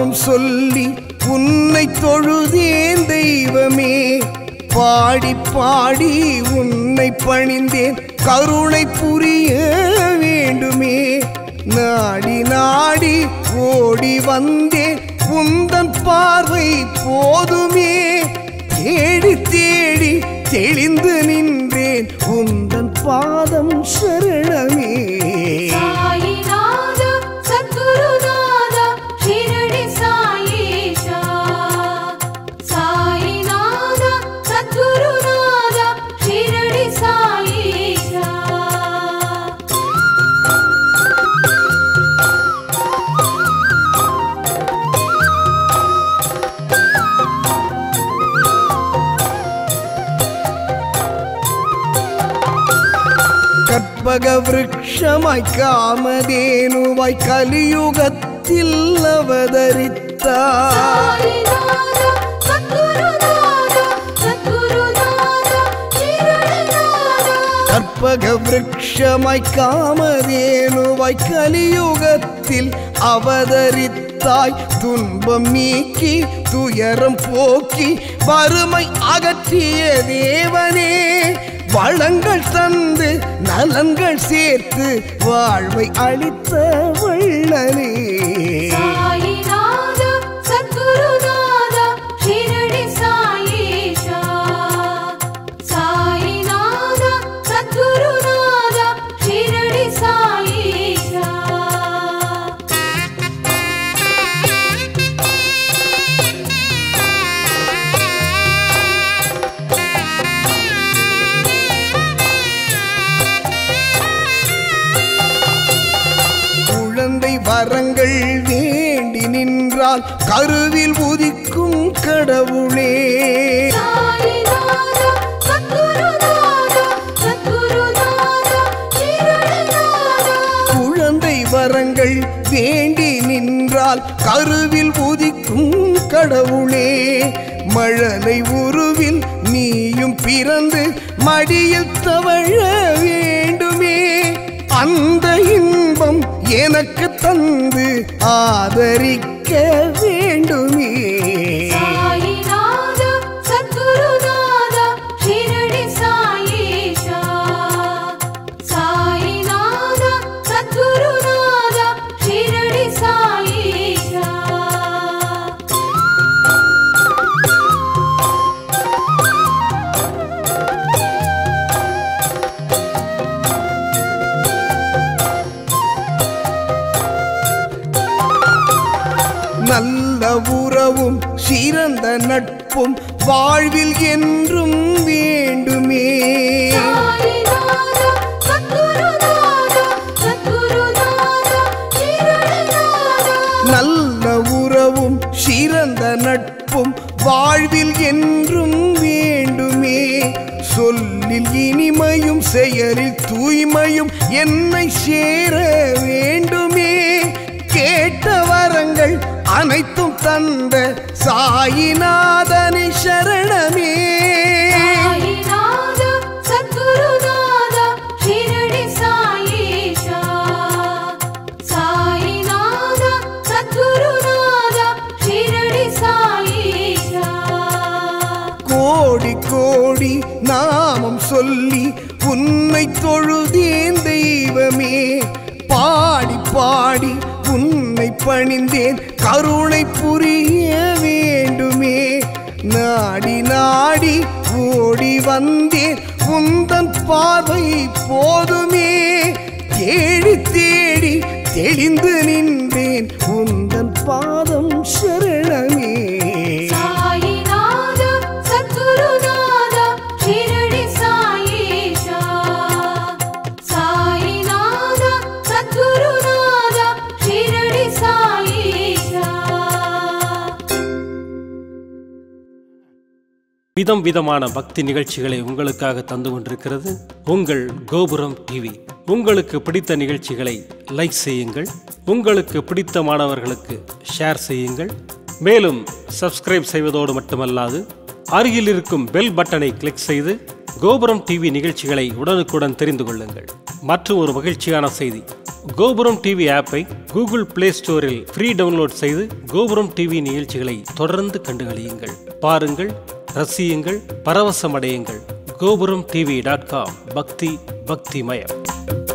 நாமம் சொல்லி உன்னை தொழுதேன் தெய்வமே பாடி பாடி உன்னை பணிந்தேன் கருணை புரிய வேண்டுமே நாடி நாடி ஓடி வந்தேன் உந்தன் பார்வை போதுமே தேடி தேடி தெளிந்து நின்றேன் உந்தன் பாதம் சரணமே சாயிநாத சத்குருநாத ஷிரடி சாயீஷா சாயிநாத சத்குருநாத ஷிரடி சாயீஷா கற்பக விருட்சமாய் காமதேனுவாய் கலியுகத்தில் அவதரித்தார் சாயிநாத சத்குருநாத சத்குருநாத ஷிரடிநாத கற்பக விருட்சமாய் காமதேனுவாய் கலியுகத்தில் அவதரித்தாய் துன்பம் நீக்கி துயரம் போக்கி வறுமை அகற்றிய தேவனே வளங்கள் தந்து நலன்கள் சேர்த்து வாழ்வை அளித்த வள்ளலே சாயிநாத சத்குருநாத ஷிரடி சாயீஷா சாயிநாத சத்குருநாத ஷிரடி சாயீஷா குழந்தை வரங்கள் வேண்டி நின்றால் கருவில் உதிக்கும் கடவுளே சாயிநாத சத்குருநாத சத்குருநாத ஷிரடிநாத குழந்தை வரங்கள் வேண்டி நின்றால் கருவில் உதிக்கும் கடவுளே மழலை உருவில் நீயும் பிறந்து மடியில் தவழ வேண்டுமே அந்த இன்பம் எனக்கு தந்து ஆதரிக்க வேண்டுமே சாயிநாத சத்குருநாத ஷிரடி சாயீஷா சாயிநாத சத்குருநாத ஷிரடி சாயீஷா நல்ல உறவும் சிறந்த நட்பும் வாழ்வில் என்றும் வேண்டுமே சாயிநாத சத்குருநாத சத்குருநாத ஷிரடிநாத நல்ல உறவும் சிறந்த நட்பும் வாழ்வில் என்றும் வேண்டுமே சொல்லில் இனிமையும் செயலில் தூய்மையும் என்னை சேர வேண்டுமே கேட்ட வரங்கள் அனைத்தும் தந்த சாயிநாதனை சரணமே சாயிநாத சத்குருநாத ஷிரடி சாயீஷா சாயிநாத சத்குருநாத ஷிரடி சாயீஷா கோடி கோடி நாமம் சொல்லி உன்னை தொழுதேன் தெய்வமே பாடி பாடி உன்னை பணிந்தேன் கருணை புரிய வேண்டுமே நாடி நாடி ஓடி வந்தேன் உந்தன் பார்வை போதுமே தேடி தேடி தெளிந்து நின்றேன் உந்தன் பாதம் சரணமே சாயிநாத சத்குருநாத ஷிரடி சாயீஷா சாயிநாத சத்குருநாத ஷிரடி சாயீஷா விதம் விதமான பக்தி நிகழ்ச்சிகளை உங்களுக்காக தந்து கொண்டிருக்கிறது உங்கள் கோபுரம் டிவி உங்களுக்கு பிடித்த நிகழ்ச்சிகளை லைக் செய்யுங்கள் உங்களுக்கு பிடித்த மாணவர்களுக்கு ஷேர் செய்யுங்கள் மேலும் சப்ஸ்கிரைப் செய்வதோடு மட்டுமல்லாது அருகில் இருக்கும் பெல் பட்டனை கிளிக் செய்து கோபுரம் டிவி நிகழ்ச்சிகளை உடனுக்குடன் தெரிந்து கொள்ளுங்கள் மற்றும் ஒரு மகிழ்ச்சியான செய்தி கோபுரம் டிவி ஆப்பை கூகுள் பிளே ஸ்டோரில் ஃப்ரீ டவுன்லோட் செய்து கோபுரம் டிவி நிகழ்ச்சிகளை தொடர்ந்து கண்டுகளியுங்கள் பாருங்கள் ரசியுங்கள் பரவசமடையுங்கள் கோபுரம் டிவி டாட் காம் பக்தி பக்திமயம்